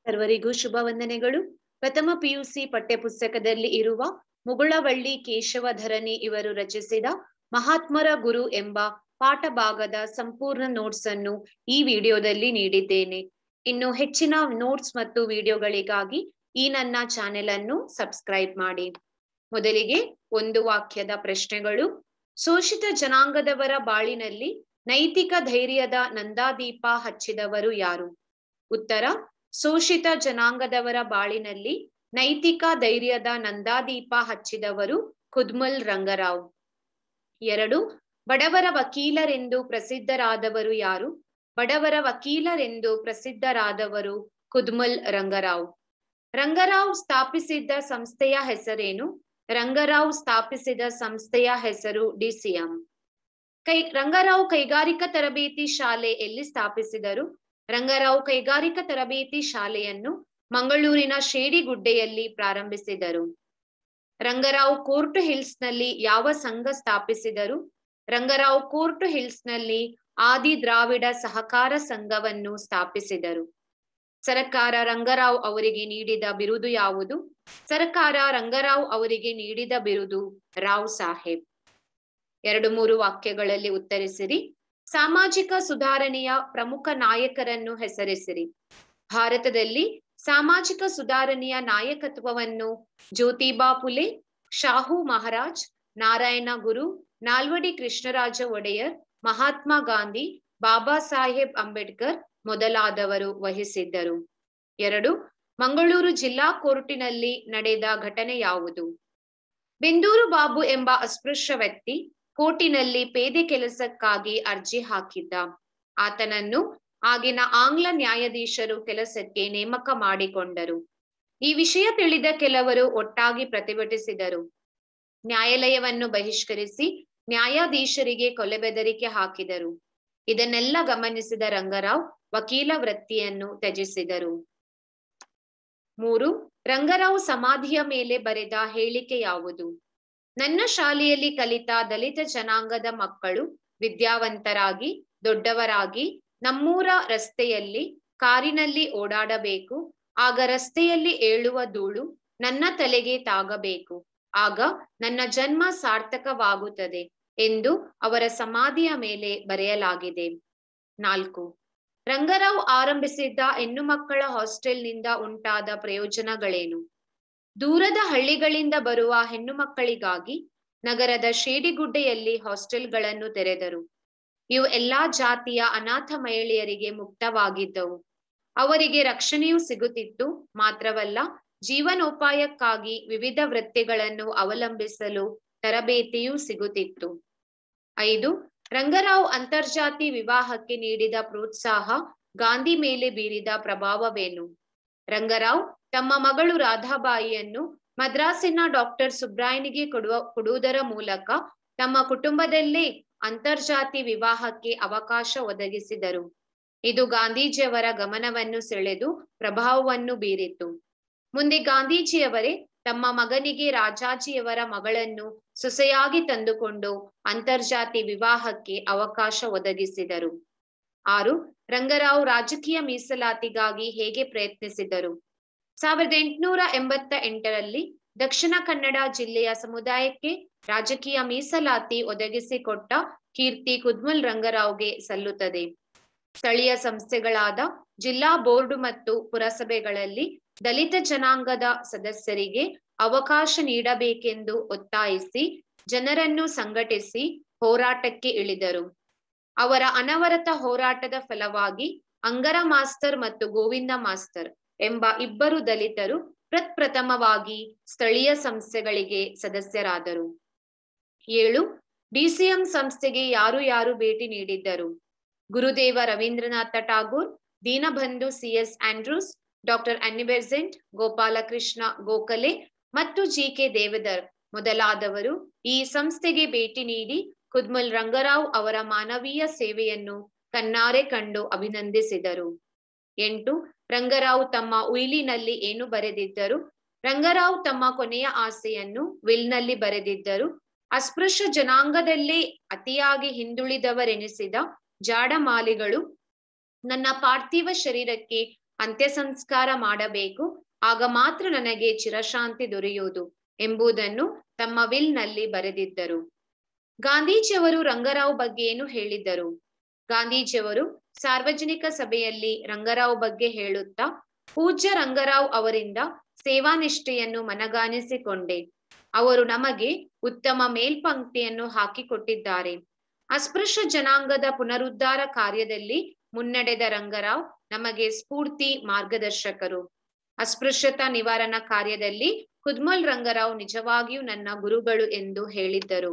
ಸರ್ವರಿಗೂ ಶುಭ ವಂದನೆಗಳು ಪ್ರಥಮ ಪಿಯುಸಿ ಪಠ್ಯಪುಸ್ತಕದಲ್ಲಿ ಇರುವ ಮುಗುಳವಳ್ಳಿ ಕೇಶವಧರಣಿ ಇವರು ರಚಿಸಿದ ಮಹಾತ್ಮರ ಗುರು ಎಂಬ ಪಾಠ ಭಾಗದ ಸಂಪೂರ್ಣ ನೋಟ್ಸ್ ಅನ್ನು ಈ ವಿಡಿಯೋದಲ್ಲಿ ನೀಡಿದ್ದೇನೆ ಇನ್ನು ಹೆಚ್ಚಿನ ನೋಟ್ಸ್ ಮತ್ತು ವಿಡಿಯೋಗಳಿಗಾಗಿ ಈ ನನ್ನ ಚಾನೆಲ್ ಅನ್ನು ಸಬ್ಸ್ಕ್ರೈಬ್ ಮಾಡಿ ಮೊದಲಿಗೆ ಒಂದು ವಾಕ್ಯದ ಪ್ರಶ್ನೆಗಳು ಶೋಷಿತ ಜನಾಂಗದವರ ಬಾಳಿನಲ್ಲಿ ನೈತಿಕ ಧೈರ್ಯದ ನಂದಾದೀಪ ಹಚ್ಚಿದವರು ಯಾರು ಉತ್ತರ ಶೋಷಿತ ಜನಾಂಗದವರ ಬಾಳಿನಲ್ಲಿ ನೈತಿಕ ಧೈರ್ಯದ ನಂದಾದೀಪ ಹಚ್ಚಿದವರು ಕುದ್ಮಲ್ ರಂಗರಾವ್ ಎರಡು ಬಡವರ ವಕೀಲರೆಂದು ಪ್ರಸಿದ್ಧರಾದವರು ಯಾರು ಬಡವರ ವಕೀಲರೆಂದು ಪ್ರಸಿದ್ಧರಾದವರು ಕುದ್ಮಲ್ ರಂಗರಾವ್ ರಂಗರಾವ್ ಸ್ಥಾಪಿಸಿದ್ದ ಸಂಸ್ಥೆಯ ಹೆಸರೇನು ರಂಗರಾವ್ ಸ್ಥಾಪಿಸಿದ ಸಂಸ್ಥೆಯ ಹೆಸರು ಡಿಸಿಎಂ ಕೈ ರಂಗರಾವ್ ಕೈಗಾರಿಕಾ ತರಬೇತಿ ಶಾಲೆ ಎಲ್ಲಿ ಸ್ಥಾಪಿಸಿದರು ರಂಗರಾವ್ ಕೈಗಾರಿಕಾ ತರಬೇತಿ ಶಾಲೆಯನ್ನು ಮಂಗಳೂರಿನ ಶೇಡಿಗುಡ್ಡೆಯಲ್ಲಿ ಪ್ರಾರಂಭಿಸಿದರು ರಂಗರಾವ್ ಕೋರ್ಟ್ ಹಿಲ್ಸ್ ನಲ್ಲಿ ಯಾವ ಸಂಘ ಸ್ಥಾಪಿಸಿದರು ರಂಗರಾವ್ ಕೋರ್ಟ್ ಹಿಲ್ಸ್ ನಲ್ಲಿ ಆದಿ ದ್ರಾವಿಡ ಸಹಕಾರ ಸಂಘವನ್ನು ಸ್ಥಾಪಿಸಿದರು ಸರಕಾರ ರಂಗರಾವ್ ಅವರಿಗೆ ನೀಡಿದ ಬಿರುದು ಯಾವುದು ಸರ್ಕಾರ ರಂಗರಾವ್ ಅವರಿಗೆ ನೀಡಿದ ಬಿರುದು ರಾವ್ ಸಾಹೇಬ್ ಎರಡು ಮೂರು ವಾಕ್ಯಗಳಲ್ಲಿ ಉತ್ತರಿಸಿರಿ ಸಾಮಾಜಿಕ ಸುಧಾರಣೆಯ ಪ್ರಮುಖ ನಾಯಕರನ್ನು ಹೆಸರಿಸಿರಿ ಭಾರತದಲ್ಲಿ ಸಾಮಾಜಿಕ ಸುಧಾರಣೆಯ ನಾಯಕತ್ವವನ್ನು ಜ್ಯೋತಿಬಾ ಫುಲೆ ಶಾಹು ಮಹಾರಾಜ್ ನಾರಾಯಣ ಗುರು ನಾಲ್ವಡಿ ಕೃಷ್ಣರಾಜ ಒಡೆಯರ್ ಮಹಾತ್ಮ ಗಾಂಧಿ ಬಾಬಾ ಸಾಹೇಬ್ ಅಂಬೇಡ್ಕರ್ ಮೊದಲಾದವರು ವಹಿಸಿದ್ದರು ಎರಡು ಮಂಗಳೂರು ಜಿಲ್ಲಾ ಕೋರ್ಟಿನಲ್ಲಿ ನಡೆದ ಘಟನೆ ಯಾವುದು ಬೆಂದೂರು ಬಾಬು ಎಂಬ ಅಸ್ಪೃಶ್ಯ ವ್ಯಕ್ತಿ ಕೋರ್ಟಿನಲ್ಲಿ ಪೇದೆ ಕೆಲಸಕ್ಕಾಗಿ ಅರ್ಜಿ ಹಾಕಿದ್ದ ಆತನನ್ನು ಆಗಿನ ಆಂಗ್ಲ ನ್ಯಾಯಾಧೀಶರು ಕೆಲಸಕ್ಕೆ ನೇಮಕ ಮಾಡಿಕೊಂಡರು ಈ ವಿಷಯ ತಿಳಿದ ಕೆಲವರು ಒಟ್ಟಾಗಿ ಪ್ರತಿಭಟಿಸಿದರು ನ್ಯಾಯಾಲಯವನ್ನು ಬಹಿಷ್ಕರಿಸಿ ನ್ಯಾಯಾಧೀಶರಿಗೆ ಕೊಲೆ ಬೆದರಿಕೆ ಹಾಕಿದರು ಇದನ್ನೆಲ್ಲ ಗಮನಿಸಿದ ರಂಗರಾವ್ ವಕೀಲ ವೃತ್ತಿಯನ್ನು ತ್ಯಜಿಸಿದರು ಮೂರು ರಂಗರಾವ್ ಸಮಾಧಿಯ ಮೇಲೆ ಬರೆದ ಹೇಳಿಕೆ ಯಾವುದು ನನ್ನ ಶಾಲೆಯಲ್ಲಿ ಕಲಿತ ದಲಿತ ಜನಾಂಗದ ಮಕ್ಕಳು ವಿದ್ಯಾವಂತರಾಗಿ ದೊಡ್ಡವರಾಗಿ ನಮ್ಮೂರ ರಸ್ತೆಯಲ್ಲಿ ಕಾರಿನಲ್ಲಿ ಓಡಾಡಬೇಕು ಆಗ ರಸ್ತೆಯಲ್ಲಿ ಏಳುವ ಧೂಳು ನನ್ನ ತಲೆಗೆ ತಾಗಬೇಕು ಆಗ ನನ್ನ ಜನ್ಮ ಸಾರ್ಥಕವಾಗುತ್ತದೆ ಎಂದು ಅವರ ಸಮಾಧಿಯ ಮೇಲೆ ಬರೆಯಲಾಗಿದೆ ನಾಲ್ಕು ರಂಗರಾವ್ ಆರಂಭಿಸಿದ್ದ ಹೆಣ್ಣು ಮಕ್ಕಳ ಹಾಸ್ಟೆಲ್ನಿಂದ ಉಂಟಾದ ಪ್ರಯೋಜನಗಳೇನು ದೂರದ ಹಳ್ಳಿಗಳಿಂದ ಬರುವ ಹೆಣ್ಣು ಮಕ್ಕಳಿಗಾಗಿ ನಗರದ ಶೇಡಿಗುಡ್ಡೆಯಲ್ಲಿ ಹಾಸ್ಟೆಲ್ಗಳನ್ನು ತೆರೆದರು ಇವು ಎಲ್ಲಾ ಜಾತಿಯ ಅನಾಥ ಮಹಿಳೆಯರಿಗೆ ಮುಕ್ತವಾಗಿದ್ದವು ಅವರಿಗೆ ರಕ್ಷಣೆಯೂ ಸಿಗುತ್ತಿತ್ತು ಮಾತ್ರವಲ್ಲ ಜೀವನೋಪಾಯಕ್ಕಾಗಿ ವಿವಿಧ ವೃತ್ತಿಗಳನ್ನು ಅವಲಂಬಿಸಲು ತರಬೇತಿಯೂ ಸಿಗುತ್ತಿತ್ತು ಐದು ರಂಗರಾವ್ ಅಂತರ್ಜಾತಿ ವಿವಾಹಕ್ಕೆ ನೀಡಿದ ಪ್ರೋತ್ಸಾಹ ಗಾಂಧಿ ಮೇಲೆ ಬೀರಿದ ಪ್ರಭಾವವೇನು ರಂಗರಾವ್ ತಮ್ಮ ಮಗಳು ರಾಧಾಬಾಯಿಯನ್ನು ಮದ್ರಾಸಿನ ಡಾಕ್ಟರ್ ಸುಬ್ರಾಯನಿಗೆ ಕೊಡುವ ಕೊಡುವುದರ ಮೂಲಕ ತಮ್ಮ ಕುಟುಂಬದಲ್ಲೇ ಅಂತರ್ಜಾತಿ ವಿವಾಹಕ್ಕೆ ಅವಕಾಶ ಒದಗಿಸಿದರು ಇದು ಗಾಂಧೀಜಿಯವರ ಗಮನವನ್ನು ಸೆಳೆದು ಪ್ರಭಾವವನ್ನು ಬೀರಿತು ಮುಂದೆ ಗಾಂಧೀಜಿಯವರೇ ತಮ್ಮ ಮಗನಿಗೆ ರಾಜಾಜಿಯವರ ಮಗಳನ್ನು ಸೊಸೆಯಾಗಿ ತಂದುಕೊಂಡು ಅಂತರ್ಜಾತಿ ವಿವಾಹಕ್ಕೆ ಅವಕಾಶ ಒದಗಿಸಿದರು ಆರು ರಂಗರಾವ್ ರಾಜಕೀಯ ಮೀಸಲಾತಿಗಾಗಿ ಹೇಗೆ ಪ್ರಯತ್ನಿಸಿದರು ಸಾವಿರದ ಎಂಟುನೂರ ಎಂಬತ್ತ ಎಂಟರಲ್ಲಿ ದಕ್ಷಿಣ ಕನ್ನಡ ಜಿಲ್ಲೆಯ ಸಮುದಾಯಕ್ಕೆ ರಾಜಕೀಯ ಮೀಸಲಾತಿ ಒದಗಿಸಿಕೊಟ್ಟ ಕೀರ್ತಿ ಕುದ್ಮಲ್ ರಂಗರಾವ್ಗೆ ಸಲ್ಲುತ್ತದೆ ಸ್ಥಳೀಯ ಸಂಸ್ಥೆಗಳಾದ ಜಿಲ್ಲಾ ಬೋರ್ಡು ಮತ್ತು ಪುರಸಭೆಗಳಲ್ಲಿ ದಲಿತ ಜನಾಂಗದ ಸದಸ್ಯರಿಗೆ ಅವಕಾಶ ನೀಡಬೇಕೆಂದು ಒತ್ತಾಯಿಸಿ ಜನರನ್ನು ಸಂಘಟಿಸಿ ಹೋರಾಟಕ್ಕೆ ಇಳಿದರು ಅವರ ಅನವರತ ಹೋರಾಟದ ಫಲವಾಗಿ ಅಂಗರ ಮಾಸ್ತರ್ ಮತ್ತು ಗೋವಿಂದ ಮಾಸ್ತರ್ ಎಂಬ ಇಬ್ಬರು ದಲಿತರು ಪ್ರಪ್ರಥಮವಾಗಿ ಸ್ಥಳೀಯ ಸಂಸ್ಥೆಗಳಿಗೆ ಸದಸ್ಯರಾದರು ಏಳು ಡಿಸಿಎಂ ಸಂಸ್ಥೆಗೆ ಯಾರು ಯಾರು ಭೇಟಿ ನೀಡಿದ್ದರು Gurudeva Rabindranath Tagore Deenabandhu C S Andrews doctor Annie Besant Gopalakrishna Gokhale ಮತ್ತು ಜಿ ಕೆ ದೇವದರ್ ಮೊದಲಾದವರು ಈ ಸಂಸ್ಥೆಗೆ ಭೇಟಿ ನೀಡಿ ಕುದ್ಮಲ್ ರಂಗರಾವ್ ಅವರ ಮಾನವೀಯ ಸೇವೆಯನ್ನು ಕಣ್ಣಾರೆ ಕಂಡು ಅಭಿನಂದಿಸಿದರು ಎಂಟು ರಂಗರಾವ್ ತಮ್ಮ ಉಯಿಲಿನಲ್ಲಿ ಏನು ಬರೆದಿದ್ದರು ರಂಗರಾವ್ ತಮ್ಮ ಕೊನೆಯ ಆಸೆಯನ್ನು ವಿಲ್ನಲ್ಲಿ ಬರೆದಿದ್ದರು ಅಸ್ಪೃಶ್ಯ ಜನಾಂಗದಲ್ಲೇ ಅತಿಯಾಗಿ ಹಿಂದುಳಿದವರೆನಿಸಿದ ಜಾಡಮಾಲಿಗಳು ನನ್ನ ಪಾರ್ಥಿವ ಶರೀರಕ್ಕೆ ಅಂತ್ಯ ಸಂಸ್ಕಾರ ಮಾಡಬೇಕು ಆಗ ಮಾತ್ರ ನನಗೆ ಚಿರಶಾಂತಿ ದೊರೆಯುವುದು ಎಂಬುದನ್ನು ತಮ್ಮ ವಿಲ್ ನಲ್ಲಿ ಬರೆದಿದ್ದರು ಗಾಂಧೀಜಿಯವರು ರಂಗರಾವ್ ಬಗ್ಗೆ ಏನು ಹೇಳಿದ್ದರು ಗಾಂಧೀಜಿಯವರು ಸಾರ್ವಜನಿಕ ಸಭೆಯಲ್ಲಿ ರಂಗರಾವ್ ಬಗ್ಗೆ ಹೇಳುತ್ತಾ ಪೂಜ್ಯ ರಂಗರಾವ್ ಅವರಿಂದ ಸೇವಾನಿಷ್ಠೆಯನ್ನು ಮನಗಾಣಿಸಿಕೊಂಡೆ ಅವರು ನಮಗೆ ಉತ್ತಮ ಮೇಲ್ಪಂಕ್ತಿಯನ್ನು ಹಾಕಿಕೊಟ್ಟಿದ್ದಾರೆ ಅಸ್ಪೃಶ್ಯ ಜನಾಂಗದ ಪುನರುದ್ಧಾರ ಕಾರ್ಯದಲ್ಲಿ ಮುನ್ನಡೆದ ರಂಗರಾವ್ ನಮಗೆ ಸ್ಫೂರ್ತಿ ಮಾರ್ಗದರ್ಶಕರು ಅಸ್ಪೃಶ್ಯತಾ ನಿವಾರಣಾ ಕಾರ್ಯದಲ್ಲಿ ಕುದ್ಮಲ್ ರಂಗರಾವ್ ನಿಜವಾಗಿಯೂ ನನ್ನ ಗುರುಗಳು ಎಂದು ಹೇಳಿದ್ದರು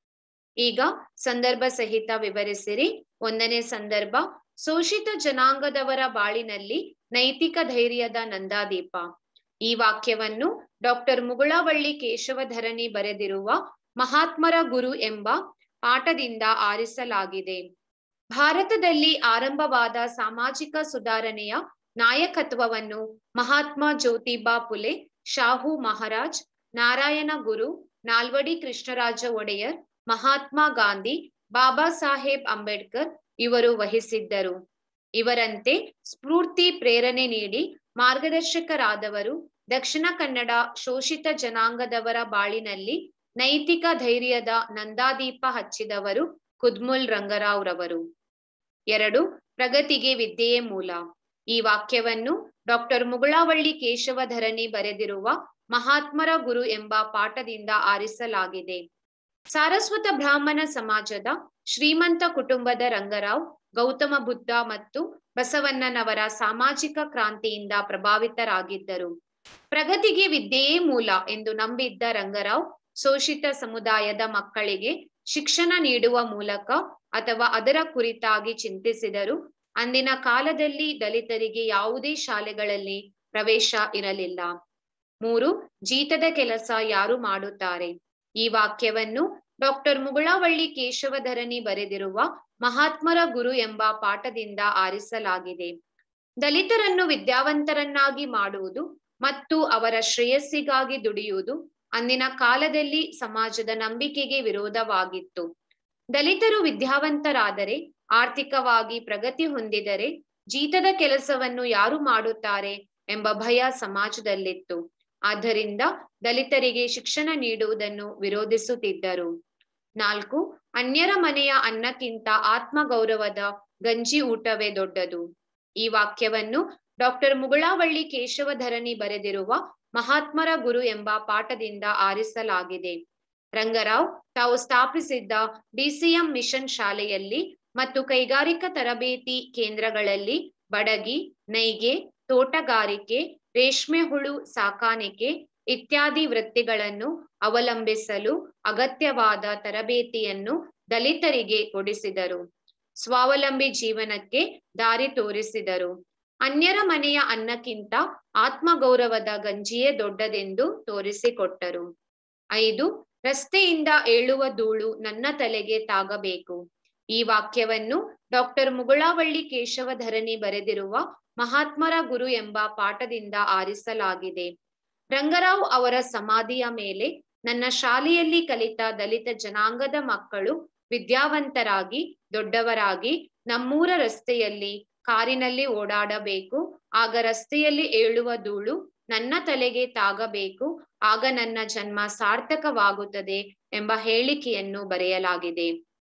ಈಗ ಸಂದರ್ಭ ಸಹಿತ ವಿವರಿಸಿರಿ ಒಂದನೇ ಸಂದರ್ಭ ಶೋಷಿತ ಜನಾಂಗದವರ ಬಾಳಿನಲ್ಲಿ ನೈತಿಕ ಧೈರ್ಯದ ನಂದಾದೀಪ ಈ ವಾಕ್ಯವನ್ನು ಡಾಕ್ಟರ್ ಮುಗುಳವಳ್ಳಿ ಕೇಶವಧರಣಿ ಬರೆದಿರುವ ಮಹಾತ್ಮರ ಗುರು ಎಂಬ ಪಾಠದಿಂದ ಆರಿಸಲಾಗಿದೆ ಭಾರತದಲ್ಲಿ ಆರಂಭವಾದ ಸಾಮಾಜಿಕ ಸುಧಾರಣೆಯ ನಾಯಕತ್ವವನ್ನು ಮಹಾತ್ಮ ಜ್ಯೋತಿಬಾ ಫುಲೆ ಶಾಹು ಮಹಾರಾಜ್ ನಾರಾಯಣ ಗುರು ನಾಲ್ವಡಿ ಕೃಷ್ಣರಾಜ ಒಡೆಯರ್ ಮಹಾತ್ಮ ಗಾಂಧಿ ಬಾಬಾ ಸಾಹೇಬ್ ಅಂಬೇಡ್ಕರ್ ಇವರು ವಹಿಸಿದ್ದರು ಇವರಂತೆ ಸ್ಫೂರ್ತಿ ಪ್ರೇರಣೆ ನೀಡಿ ಮಾರ್ಗದರ್ಶಕರಾದವರು ದಕ್ಷಿಣ ಕನ್ನಡ ಶೋಷಿತ ಜನಾಂಗದವರ ಬಾಳಿನಲ್ಲಿ ನೈತಿಕ ಧೈರ್ಯದ ನಂದಾದೀಪ ಹಚ್ಚಿದವರು ಕುದ್ಮುಲ್ ರಂಗರಾವ್ ರವರು ಎರಡು ಪ್ರಗತಿಗೆ ವಿದ್ಯೆಯೇ ಮೂಲ ಈ ವಾಕ್ಯವನ್ನು ಡಾಕ್ಟರ್ ಮುಗುಳಾವಳ್ಳಿ ಕೇಶವಧರಣಿ ಬರೆದಿರುವ ಮಹಾತ್ಮರ ಗುರು ಎಂಬ ಪಾಠದಿಂದ ಆರಿಸಲಾಗಿದೆ ಸಾರಸ್ವತ ಬ್ರಾಹ್ಮಣ ಸಮಾಜದ ಶ್ರೀಮಂತ ಕುಟುಂಬದ ರಂಗರಾವ್ ಗೌತಮ ಬುದ್ಧ ಮತ್ತು ಬಸವಣ್ಣನವರ ಸಾಮಾಜಿಕ ಕ್ರಾಂತಿಯಿಂದ ಪ್ರಭಾವಿತರಾಗಿದ್ದರು ಪ್ರಗತಿಗೆ ವಿದ್ಯೆಯೇ ಮೂಲ ಎಂದು ನಂಬಿದ್ದ ರಂಗರಾವ್ ಶೋಷಿತ ಸಮುದಾಯದ ಮಕ್ಕಳಿಗೆ ಶಿಕ್ಷಣ ನೀಡುವ ಮೂಲಕ ಅಥವಾ ಅದರ ಕುರಿತಾಗಿ ಚಿಂತಿಸಿದರು ಅಂದಿನ ಕಾಲದಲ್ಲಿ ದಲಿತರಿಗೆ ಯಾವುದೇ ಶಾಲೆಗಳಲ್ಲಿ ಪ್ರವೇಶ ಇರಲಿಲ್ಲ ಮೂರು ಜೀತದ ಕೆಲಸ ಯಾರು ಮಾಡುತ್ತಾರೆ ಈ ವಾಕ್ಯವನ್ನು ಡಾಕ್ಟರ್ ಮುಗುಳವಳ್ಳಿ ಕೇಶವಧರಣಿ ಬರೆದಿರುವ ಮಹಾತ್ಮರ ಗುರು ಎಂಬ ಪಾಠದಿಂದ ಆರಿಸಲಾಗಿದೆ ದಲಿತರನ್ನು ವಿದ್ಯಾವಂತರನ್ನಾಗಿ ಮಾಡುವುದು ಮತ್ತು ಅವರ ಶ್ರೇಯಸ್ಸಿಗಾಗಿ ದುಡಿಯುವುದು ಅಂದಿನ ಕಾಲದಲ್ಲಿ ಸಮಾಜದ ನಂಬಿಕೆಗೆ ವಿರೋಧವಾಗಿತ್ತು ದಲಿತರು ವಿದ್ಯಾವಂತರಾದರೆ ಆರ್ಥಿಕವಾಗಿ ಪ್ರಗತಿ ಹೊಂದಿದರೆ ಜೀತದ ಕೆಲಸವನ್ನು ಯಾರು ಮಾಡುತ್ತಾರೆ ಎಂಬ ಭಯ ಸಮಾಜದಲ್ಲಿತ್ತು ಆದ್ದರಿಂದ ದಲಿತರಿಗೆ ಶಿಕ್ಷಣ ನೀಡುವುದನ್ನು ವಿರೋಧಿಸುತ್ತಿದ್ದರು ನಾಲ್ಕು ಅನ್ಯರ ಮನೆಯ ಅನ್ನಕ್ಕಿಂತ ಆತ್ಮಗೌರವದ ಗಂಜಿ ಊಟವೇ ದೊಡ್ಡದು ಈ ವಾಕ್ಯವನ್ನು ಡಾಕ್ಟರ್ ಮುಗುಳಾವಳ್ಳಿ ಕೇಶವಧರಣಿ ಬರೆದಿರುವ ಮಹಾತ್ಮರ ಗುರು ಎಂಬ ಪಾಠದಿಂದ ಆರಿಸಲಾಗಿದೆ ರಂಗರಾವ್ ತಾವು ಸ್ಥಾಪಿಸಿದ್ದ ಡಿಸಿಎಂ ಮಿಷನ್ ಶಾಲೆಯಲ್ಲಿ ಮತ್ತು ಕೈಗಾರಿಕಾ ತರಬೇತಿ ಕೇಂದ್ರಗಳಲ್ಲಿ ಬಡಗಿ ನೈಗೆ ತೋಟಗಾರಿಕೆ ರೇಷ್ಮೆ ಹುಳು ಸಾಕಾಣಿಕೆ ಇತ್ಯಾದಿ ವೃತ್ತಿಗಳನ್ನು ಅವಲಂಬಿಸಲು ಅಗತ್ಯವಾದ ತರಬೇತಿಯನ್ನು ದಲಿತರಿಗೆ ಕೊಡಿಸಿದರು ಸ್ವಾವಲಂಬಿ ಜೀವನಕ್ಕೆ ದಾರಿ ತೋರಿಸಿದರು ಅನ್ಯರ ಮನೆಯ ಅನ್ನಕ್ಕಿಂತ ಆತ್ಮಗೌರವದ ಗಂಜಿಯೇ ದೊಡ್ಡದೆಂದು ತೋರಿಸಿಕೊಟ್ಟರು ಐದು ರಸ್ತೆಯಿಂದ ಏಳುವ ಧೂಳು ನನ್ನ ತಲೆಗೆ ತಾಗಬೇಕು ಈ ವಾಕ್ಯವನ್ನು ಡಾಕ್ಟರ್ ಮುಗುಳಾವಳ್ಳಿ ಕೇಶವಧರಣಿ ಬರೆದಿರುವ ಮಹಾತ್ಮರ ಗುರು ಎಂಬ ಪಾಠದಿಂದ ಆರಿಸಲಾಗಿದೆ ರಂಗರಾವ್ ಅವರ ಸಮಾಧಿಯ ಮೇಲೆ ನನ್ನ ಶಾಲೆಯಲ್ಲಿ ಕಲಿತ ದಲಿತ ಜನಾಂಗದ ಮಕ್ಕಳು ವಿದ್ಯಾವಂತರಾಗಿ ದೊಡ್ಡವರಾಗಿ ನಮ್ಮೂರ ರಸ್ತೆಯಲ್ಲಿ ಕಾರಿನಲ್ಲಿ ಓಡಾಡಬೇಕು ಆಗ ರಸ್ತೆಯಲ್ಲಿ ಏಳುವ ಧೂಳು ನನ್ನ ತಲೆಗೆ ತಾಗಬೇಕು ಆಗ ನನ್ನ ಜನ್ಮ ಸಾರ್ಥಕವಾಗುತ್ತದೆ ಎಂಬ ಹೇಳಿಕೆಯನ್ನು ಬರೆಯಲಾಗಿದೆ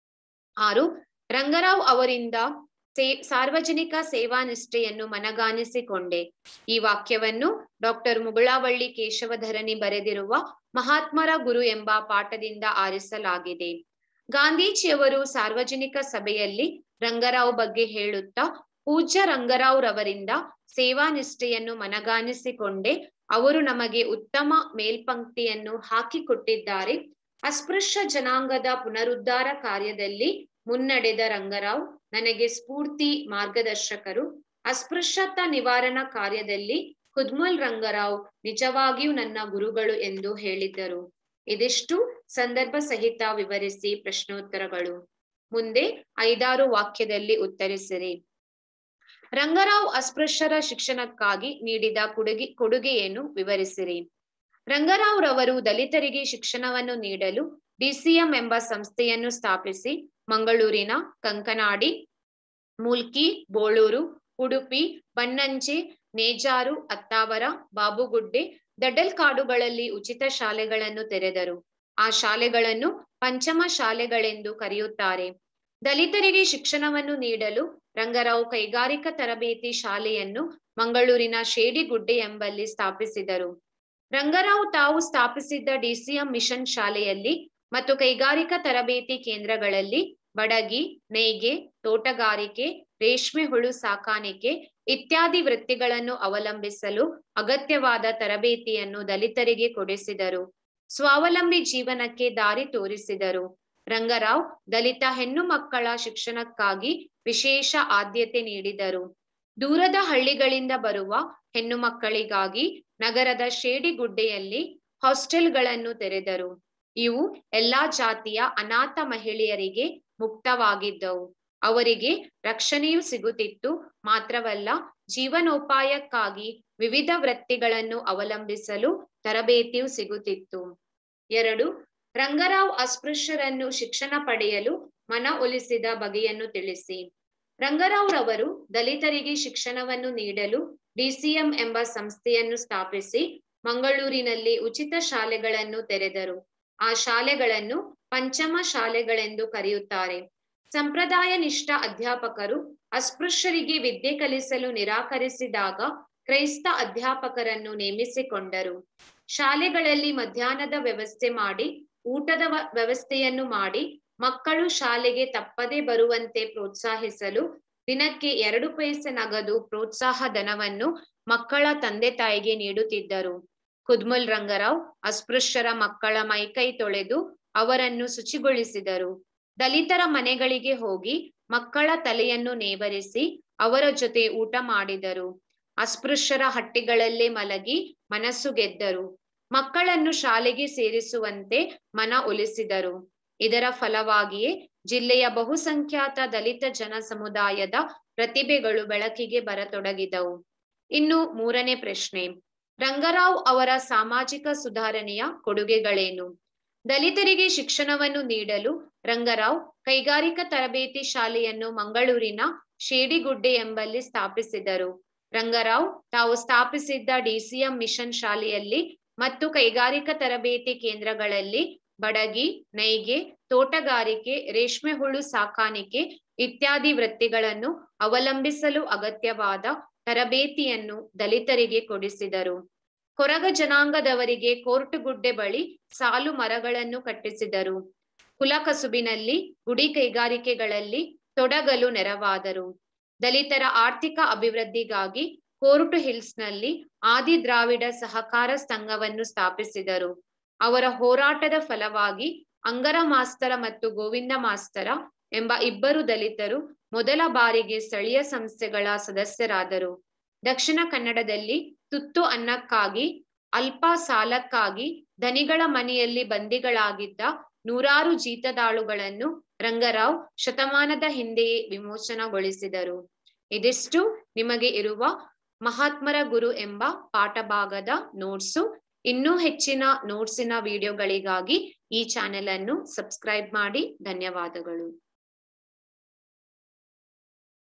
ಆರು ರಂಗರಾವ್ ಅವರಿಂದ ಸೇ ಸಾರ್ವಜನಿಕ ಸೇವಾ ನಿಷ್ಠೆಯನ್ನು ಮನಗಾಣಿಸಿಕೊಂಡೆ ಈ ವಾಕ್ಯವನ್ನು ಡಾಕ್ಟರ್ ಮುಗುಳಾವಳ್ಳಿ ಕೇಶವಧರಣಿ ಬರೆದಿರುವ ಮಹಾತ್ಮರ ಗುರು ಎಂಬ ಪಾಠದಿಂದ ಆರಿಸಲಾಗಿದೆ ಗಾಂಧೀಜಿಯವರು ಸಾರ್ವಜನಿಕ ಸಭೆಯಲ್ಲಿ ರಂಗರಾವ್ ಬಗ್ಗೆ ಹೇಳುತ್ತಾ ಪೂಜ್ಯ ರಂಗರಾವ್ ರವರಿಂದ ಸೇವಾ ನಿಷ್ಠೆಯನ್ನು ಮನಗಾಣಿಸಿಕೊಂಡೆ ಅವರು ನಮಗೆ ಉತ್ತಮ ಮೇಲ್ಪಂಕ್ತಿಯನ್ನು ಹಾಕಿಕೊಟ್ಟಿದ್ದಾರೆ ಅಸ್ಪೃಶ್ಯ ಜನಾಂಗದ ಪುನರುದ್ಧಾರ ಕಾರ್ಯದಲ್ಲಿ ಮುನ್ನಡೆದ ರಂಗರಾವ್ ನನಗೆ ಸ್ಫೂರ್ತಿ ಮಾರ್ಗದರ್ಶಕರು ಅಸ್ಪೃಶ್ಯತಾ ನಿವಾರಣಾ ಕಾರ್ಯದಲ್ಲಿ ಕುದ್ಮಲ್ ರಂಗರಾವ್ ನಿಜವಾಗಿಯೂ ನನ್ನ ಗುರುಗಳು ಎಂದು ಹೇಳಿದ್ದರು ಇದಿಷ್ಟು ಸಂದರ್ಭ ಸಹಿತ ವಿವರಿಸಿ ಪ್ರಶ್ನೋತ್ತರಗಳು ಮುಂದೆ ಐದಾರು ವಾಕ್ಯದಲ್ಲಿ ಉತ್ತರಿಸಿರಿ ರಂಗರಾವ್ ಅಸ್ಪೃಶ್ಯರ ಶಿಕ್ಷಣಕ್ಕಾಗಿ ನೀಡಿದ ಕೊಡುಗೆ ಕೊಡುಗೆಯನ್ನು ವಿವರಿಸಿರಿ ರಂಗರಾವ್ ರವರು ದಲಿತರಿಗೆ ಶಿಕ್ಷಣವನ್ನು ನೀಡಲು ಡಿಸಿಎಂ ಎಂಬ ಸಂಸ್ಥೆಯನ್ನು ಸ್ಥಾಪಿಸಿ ಮಂಗಳೂರಿನ ಕಂಕನಾಡಿ ಮೂಲ್ಕಿ ಬೋಳೂರು ಉಡುಪಿ ಬನ್ನಂಚೆ ನೇಜಾರು ಅತ್ತಾವರ ಬಾಬುಗುಡ್ಡೆ ದಡ್ಡಲ್ ಕಾಡುಗಳಲ್ಲಿ ಉಚಿತ ಶಾಲೆಗಳನ್ನು ತೆರೆದರು ಆ ಶಾಲೆಗಳನ್ನು ಪಂಚಮ ಶಾಲೆಗಳೆಂದು ಕರೆಯುತ್ತಾರೆ ದಲಿತರಿಗೆ ಶಿಕ್ಷಣವನ್ನು ನೀಡಲು ರಂಗರಾವ್ ಕೈಗಾರಿಕಾ ತರಬೇತಿ ಶಾಲೆಯನ್ನು ಮಂಗಳೂರಿನ ಶೇಡಿಗುಡ್ಡೆ ಎಂಬಲ್ಲಿ ಸ್ಥಾಪಿಸಿದರು ರಂಗರಾವ್ ತಾವು ಸ್ಥಾಪಿಸಿದ್ದ ಡಿಸಿಎಂ ಮಿಷನ್ ಶಾಲೆಯಲ್ಲಿ ಮತ್ತು ಕೈಗಾರಿಕಾ ತರಬೇತಿ ಕೇಂದ್ರಗಳಲ್ಲಿ ಬಡಗಿ ನೇಯ್ಗೆ ತೋಟಗಾರಿಕೆ ರೇಷ್ಮೆ ಹುಳು ಸಾಕಾಣಿಕೆ ಇತ್ಯಾದಿ ವೃತ್ತಿಗಳನ್ನು ಅವಲಂಬಿಸಲು ಅಗತ್ಯವಾದ ತರಬೇತಿಯನ್ನು ದಲಿತರಿಗೆ ಕೊಡಿಸಿದರು ಸ್ವಾವಲಂಬಿ ಜೀವನಕ್ಕೆ ದಾರಿ ತೋರಿಸಿದರು ರಂಗರಾವ್ ದಲಿತ ಹೆಣ್ಣು ಮಕ್ಕಳ ಶಿಕ್ಷಣಕ್ಕಾಗಿ ವಿಶೇಷ ಆದ್ಯತೆ ನೀಡಿದರು ದೂರದ ಹಳ್ಳಿಗಳಿಂದ ಬರುವ ಹೆಣ್ಣು ಮಕ್ಕಳಿಗಾಗಿ ನಗರದ ಶೇಡಿಗುಡ್ಡೆಯಲ್ಲಿ ಹಾಸ್ಟೆಲ್ಗಳನ್ನು ತೆರೆದರು ಇವು ಎಲ್ಲಾ ಜಾತಿಯ ಅನಾಥ ಮಹಿಳೆಯರಿಗೆ ಮುಕ್ತವಾಗಿದ್ದವು ಅವರಿಗೆ ರಕ್ಷಣೆಯೂ ಸಿಗುತ್ತಿತ್ತು ಮಾತ್ರವಲ್ಲ ಜೀವನೋಪಾಯಕ್ಕಾಗಿ ವಿವಿಧ ವೃತ್ತಿಗಳನ್ನು ಅವಲಂಬಿಸಲು ತರಬೇತಿಯೂ ಸಿಗುತ್ತಿತ್ತು ಎರಡು ರಂಗರಾವ್ ಅಸ್ಪೃಶ್ಯರನ್ನು ಶಿಕ್ಷಣ ಪಡೆಯಲು ಮನ ಒಲಿಸಿದ ಬಗೆಯನ್ನು ತಿಳಿಸಿ ರಂಗರಾವ್ ರವರು ದಲಿತರಿಗೆ ಶಿಕ್ಷಣವನ್ನು ನೀಡಲು ಡಿಸಿಎಂ ಎಂಬ ಸಂಸ್ಥೆಯನ್ನು ಸ್ಥಾಪಿಸಿ ಮಂಗಳೂರಿನಲ್ಲಿ ಉಚಿತ ಶಾಲೆಗಳನ್ನು ತೆರೆದರು ಆ ಶಾಲೆಗಳನ್ನು ಪಂಚಮ ಶಾಲೆಗಳೆಂದು ಕರೆಯುತ್ತಾರೆ ಸಂಪ್ರದಾಯ ನಿಷ್ಠ ಅಧ್ಯಾಪಕರು ಅಸ್ಪೃಶ್ಯರಿಗೆ ವಿದ್ಯೆ ಕಲಿಸಲು ನಿರಾಕರಿಸಿದಾಗ ಕ್ರೈಸ್ತ ಅಧ್ಯಾಪಕರನ್ನು ನೇಮಿಸಿಕೊಂಡರು ಶಾಲೆಗಳಲ್ಲಿ ಮಧ್ಯಾಹ್ನದ ವ್ಯವಸ್ಥೆ ಮಾಡಿ ಊಟದ ವ್ಯವಸ್ಥೆಯನ್ನು ಮಾಡಿ ಮಕ್ಕಳು ಶಾಲೆಗೆ ತಪ್ಪದೆ ಬರುವಂತೆ ಪ್ರೋತ್ಸಾಹಿಸಲು ದಿನಕ್ಕೆ ಎರಡು ಪೈಸೆ ನಗದು ಪ್ರೋತ್ಸಾಹ ಧನವನ್ನು ಮಕ್ಕಳ ತಂದೆ ತಾಯಿಗೆ ನೀಡುತ್ತಿದ್ದರು ಕುದ್ಮುಲ್ ರಂಗರಾವ್ ಅಸ್ಪೃಶ್ಯರ ಮಕ್ಕಳ ಮೈಕೈ ತೊಳೆದು ಅವರನ್ನು ಶುಚಿಗೊಳಿಸಿದರು ದಲಿತರ ಮನೆಗಳಿಗೆ ಹೋಗಿ ಮಕ್ಕಳ ತಲೆಯನ್ನು ನೇವರಿಸಿ ಅವರ ಜೊತೆ ಊಟ ಮಾಡಿದರು ಅಸ್ಪೃಶ್ಯರ ಹಟ್ಟಿಗಳಲ್ಲೇ ಮಲಗಿ ಮನಸ್ಸು ಗೆದ್ದರು ಮಕ್ಕಳನ್ನು ಶಾಲೆಗೆ ಸೇರಿಸುವಂತೆ ಮನ ಒಲಿಸಿದರು ಇದರ ಫಲವಾಗಿಯೇ ಜಿಲ್ಲೆಯ ಬಹುಸಂಖ್ಯಾತ ದಲಿತ ಜನ ಸಮುದಾಯದ ಪ್ರತಿಭೆಗಳು ಬೆಳಕಿಗೆ ಬರತೊಡಗಿದವು ಇನ್ನು ಮೂರನೇ ಪ್ರಶ್ನೆ ರಂಗರಾವ್ ಅವರ ಸಾಮಾಜಿಕ ಸುಧಾರಣೆಯ ಕೊಡುಗೆಗಳೇನು ದಲಿತರಿಗೆ ಶಿಕ್ಷಣವನ್ನು ನೀಡಲು ರಂಗರಾವ್ ಕೈಗಾರಿಕಾ ತರಬೇತಿ ಶಾಲೆಯನ್ನು ಮಂಗಳೂರಿನ ಶೇಡಿಗುಡ್ಡೆ ಎಂಬಲ್ಲಿ ಸ್ಥಾಪಿಸಿದರು ರಂಗರಾವ್ ತಾವು ಸ್ಥಾಪಿಸಿದ್ದ ಡಿಸಿಎಂ ಮಿಷನ್ ಶಾಲೆಯಲ್ಲಿ ಮತ್ತು ಕೈಗಾರಿಕಾ ತರಬೇತಿ ಕೇಂದ್ರಗಳಲ್ಲಿ ಬಡಗಿ ನೈಗೆ ತೋಟಗಾರಿಕೆ ರೇಷ್ಮೆ ಹುಳು ಸಾಕಾಣಿಕೆ ಇತ್ಯಾದಿ ವೃತ್ತಿಗಳನ್ನು ಅವಲಂಬಿಸಲು ಅಗತ್ಯವಾದ ತರಬೇತಿಯನ್ನು ದಲಿತರಿಗೆ ಕೊಡಿಸಿದರು ಕೊರಗ ಜನಾಂಗದವರಿಗೆ ಕೋರ್ಟುಗುಡ್ಡೆ ಬಳಿ ಸಾಲು ಮರಗಳನ್ನು ಕಟ್ಟಿಸಿದರು ಕುಲಕಸುಬಿನಲ್ಲಿ ಗುಡಿ ಕೈಗಾರಿಕೆಗಳಲ್ಲಿ ತೊಡಗಲು ನೆರವಾದರು ದಲಿತರ ಆರ್ಥಿಕ ಅಭಿವೃದ್ಧಿಗಾಗಿ ಕೋರ್ಟು ಹಿಲ್ಸ್ನಲ್ಲಿ ಆದಿ ದ್ರಾವಿಡ ಸಹಕಾರ ಸಂಘವನ್ನು ಸ್ಥಾಪಿಸಿದರು ಅವರ ಹೋರಾಟದ ಫಲವಾಗಿ ಅಂಗರ ಮಾಸ್ತರ ಮತ್ತು ಗೋವಿಂದ ಮಾಸ್ತರ ಎಂಬ ಇಬ್ಬರು ದಲಿತರು ಮೊದಲ ಬಾರಿಗೆ ಸ್ಥಳೀಯ ಸಂಸ್ಥೆಗಳ ಸದಸ್ಯರಾದರು ದಕ್ಷಿಣ ಕನ್ನಡದಲ್ಲಿ ತುತ್ತು ಅನ್ನಕ್ಕಾಗಿ ಅಲ್ಪ ಸಾಲಕ್ಕಾಗಿ ಧನಿಗಳ ಮನೆಯಲ್ಲಿ ಬಂದಿಗಳಾಗಿದ್ದ ನೂರಾರು ಜೀತದಾಳುಗಳನ್ನು ರಂಗರಾವ್ ಶತಮಾನದ ಹಿಂದೆಯೇ ವಿಮೋಚನಗೊಳಿಸಿದರು ಇದಿಷ್ಟು ನಿಮಗೆ ಇರುವ ಮಹಾತ್ಮರ ಗುರು ಎಂಬ ಪಾಠಭಾಗದ ನೋಟ್ಸು ಇನ್ನೂ ಹೆಚ್ಚಿನ ನೋಟ್ಸಿನ ವಿಡಿಯೋಗಳಿಗಾಗಿ ಈ ಚಾನೆಲ್ ಅನ್ನು ಸಬ್ಸ್ಕ್ರೈಬ್ ಮಾಡಿ ಧನ್ಯವಾದಗಳು